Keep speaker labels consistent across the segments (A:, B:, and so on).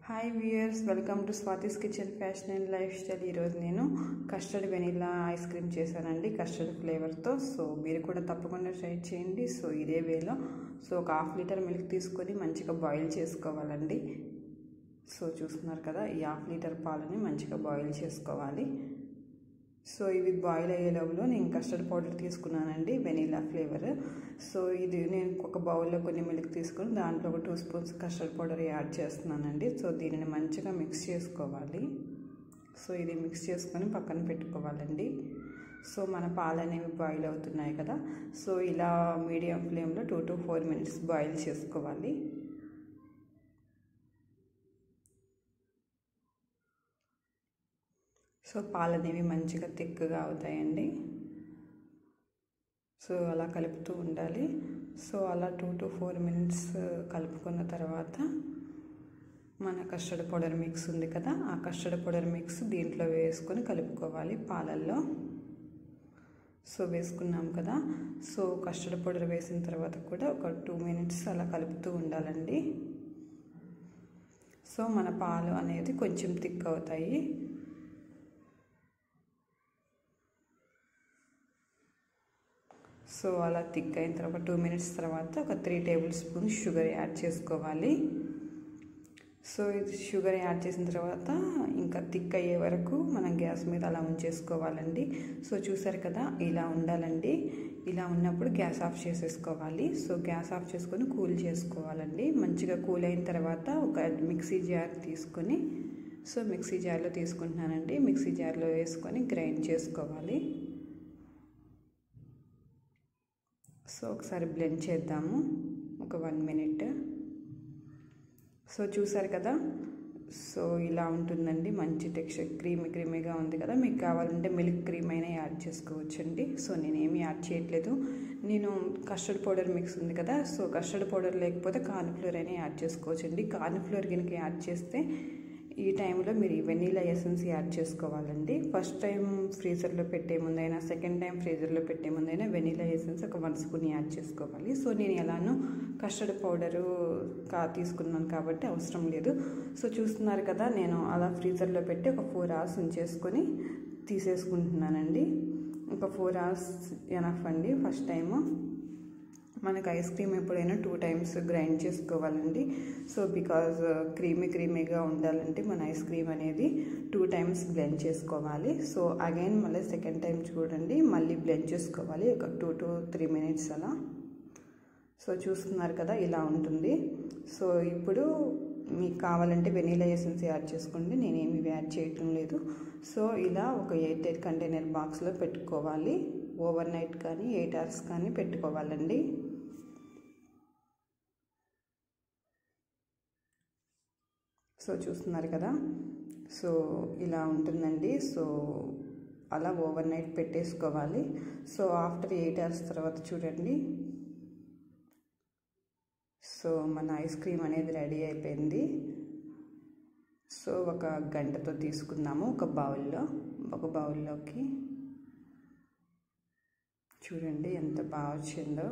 A: hi viewers welcome to Swathi's kitchen fashion and lifestyle ఈరోజు నేను custard vanilla ice cream చేశానండి custard ఫ్లేవర్తో so మీరు కూడా తప్పకుండా ట్రై చేయండి సో ఇదే వేలో సో ఒక హాఫ్ లీటర్ మిల్క్ తీసుకొని మంచిగా బాయిల్ చేసుకోవాలండి సో చూస్తున్నారు కదా ఈ హాఫ్ లీటర్ పాలని మంచిగా బాయిల్ చేసుకోవాలి సో ఇవి బాయిల్ అయ్యే లోపల నేను కస్టర్డ్ పౌడర్ తీసుకున్నానండి వెనీలా ఫ్లేవర్ సో ఇది నేను ఒక బౌల్లో కొన్ని మిల్క్ తీసుకుని దాంట్లో ఒక two spoons custard powder add చేస్తున్నానండి సో దీనిని మంచిగా మిక్స్ చేసుకోవాలి సో ఇది మిక్స్ చేసుకొని పక్కన పెట్టుకోవాలండి సో మన పాలు అనేవి బాయిల్ అవుతున్నాయి కదా సో ఇలా మీడియం ఫ్లేమ్లో two to four minutes boil చేసుకోవాలి సో పాలు అనేవి మంచిగా తిక్కుగా అవుతాయండి సో అలా కలుపుతూ ఉండాలి సో అలా టూ టు ఫోర్ మినిట్స్ కలుపుకున్న తర్వాత మన కస్టర్డ్ పౌడర్ మిక్స్ ఉంది కదా ఆ కస్టర్డ్ పౌడర్ మిక్స్ దీంట్లో వేసుకొని కలుపుకోవాలి పాలల్లో సో వేసుకున్నాం కదా సో కస్టర్డ్ పౌడర్ వేసిన తర్వాత కూడా ఒక టూ మినిట్స్ అలా కలుపుతూ ఉండాలండి సో మన పాలు అనేది కొంచెం థిక్ అవుతాయి సో అలా థిక్ అయిన తర్వాత టూ మినిట్స్ తర్వాత ఒక three tablespoon sugar add చేసుకోవాలి సో ఇది షుగర్ యాడ్ చేసిన తర్వాత ఇంకా థిక్ అయ్యే వరకు మనం గ్యాస్ మీద అలా ఉంచేసుకోవాలండి సో చూసారు కదా ఇలా ఉండాలండి ఇలా ఉన్నప్పుడు గ్యాస్ ఆఫ్ చేసేసుకోవాలి సో గ్యాస్ ఆఫ్ చేసుకొని కూల్ చేసుకోవాలండి మంచిగా కూల్ అయిన తర్వాత ఒక మిక్సీ జార్ తీసుకొని సో మిక్సీ జార్లో తీసుకుంటున్నానండి మిక్సీ జార్లో వేసుకొని గ్రైండ్ చేసుకోవాలి సో ఒకసారి బ్లెండ్ చేద్దాము ఒక వన్ మినిట్ సో చూసారు కదా సో ఇలా ఉంటుందండి మంచి టెక్స్చర్ క్రీమీ క్రీమీగా ఉంది కదా మీకు కావాలంటే మిల్క్ క్రీమ్ అయినా యాడ్ చేసుకోవచ్చండి సో నేనేమి యాడ్ చేయట్లేదు నేను కస్టర్డ్ పౌడర్ మిక్స్ ఉంది కదా సో కస్టర్డ్ పౌడర్ లేకపోతే కార్న్ఫ్లోర్ అయినా యాడ్ చేసుకోవచ్చండి కార్న్ఫ్లోర్ గినక యాడ్ చేస్తే ఈ టైంలో మీరు వెనీలా ఎసెన్స్ యాడ్ చేసుకోవాలండి ఫస్ట్ టైం ఫ్రీజర్లో పెట్టే ముందైనా సెకండ్ టైం ఫ్రీజర్లో పెట్టే ముందైనా వెనీలా ఎసెన్స్ ఒక వన్ స్పూన్ యాడ్ చేసుకోవాలి సో నేను ఎలానో కస్టర్డ్ పౌడరు కా తీసుకున్నాను కాబట్టి అవసరం లేదు సో చూస్తున్నారు కదా నేను అలా ఫ్రీజర్లో పెట్టి ఒక ఫోర్ అవర్స్ ఉంచేసుకొని తీసేసుకుంటున్నానండి ఒక ఫోర్ అవర్స్ ఎనఫ్ అండి ఫస్ట్ టైము మనకు ఐస్ క్రీమ్ ఎప్పుడైనా టూ టైమ్స్ గ్రైండ్ చేసుకోవాలండి సో బికాజ్ క్రీమీ క్రీమీగా ఉండాలంటే మన ఐస్ క్రీమ్ అనేది టూ టైమ్స్ బ్లెండ్ చేసుకోవాలి సో అగైన్ మళ్ళీ సెకండ్ టైం చూడండి మళ్ళీ బ్లెండ్ చేసుకోవాలి ఒక టూ టు త్రీ మినిట్స్ అలా సో చూస్తున్నారు కదా ఇలా ఉంటుంది సో ఇప్పుడు మీకు కావాలంటే వెనీలా ఎసెన్స్ యాడ్ చేసుకోండి నేనేమి యాడ్ చేయటం లేదు సో ఇలా ఒక ఎయిట్ ఎయిట్ కంటైనర్ బాక్స్లో పెట్టుకోవాలి ఓవర్ నైట్ కానీ ఎయిట్ అవర్స్ కానీ పెట్టుకోవాలండి సో చూస్తున్నారు కదా సో ఇలా ఉంటుందండి సో అలా ఓవర్ నైట్ పెట్టేసుకోవాలి సో ఆఫ్టర్ ఎయిట్ అవర్స్ తర్వాత చూడండి సో మన ఐస్ క్రీమ్ అనేది రెడీ అయిపోయింది సో ఒక గంటతో తీసుకుందాము ఒక బౌల్లో ఒక బౌల్లోకి చూడండి ఎంత బాగా వచ్చిందో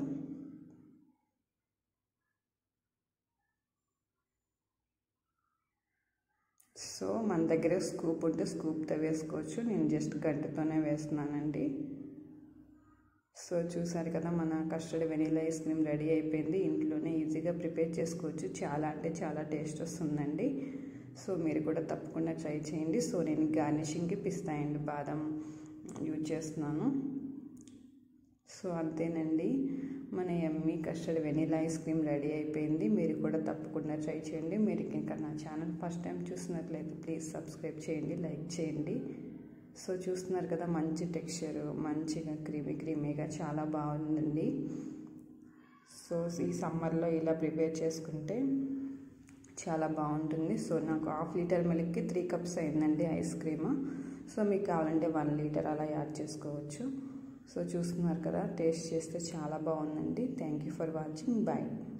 A: సో మన దగ్గర స్కూప్ ఉంటే స్కూప్తో వేసుకోవచ్చు నేను జస్ట్ గంటతోనే వేస్తున్నానండి సో చూసారు కదా మన custard vanilla ice cream ready అయిపోయింది ఇంట్లోనే ఈజీగా ప్రిపేర్ చేసుకోవచ్చు చాలా అంటే చాలా టేస్ట్ వస్తుందండి సో మీరు కూడా తప్పకుండా ట్రై చేయండి సో నేను గార్నిషింగ్కి పిస్తా అండ్ బాదం యూజ్ చేస్తున్నాను సో అంతేనండి మన ఎమ్మీ custard vanilla ice cream ready అయిపోయింది మీరు కూడా తప్పకుండా ట్రై చేయండి మీరు ఇంకా నా ఛానల్ ఫస్ట్ టైం చూసినట్లయితే ప్లీజ్ సబ్స్క్రైబ్ చేయండి లైక్ చేయండి సో చూస్తున్నారు కదా మంచి టెక్స్చర్ మంచిగా క్రీమీ క్రీమీగా చాలా బాగుందండి సో ఈ సమ్మర్లో ఇలా ప్రిపేర్ చేసుకుంటే చాలా బాగుంటుంది సో నాకు హాఫ్ లీటర్ మిల్క్కి త్రీ కప్స్ అయిందండి ఐస్ క్రీమ్ సో మీకు కావాలంటే వన్ లీటర్ అలా యాడ్ చేసుకోవచ్చు సో చూస్తున్నారు కదా టేస్ట్ చేస్తే చాలా బాగుందండి thank you for watching bye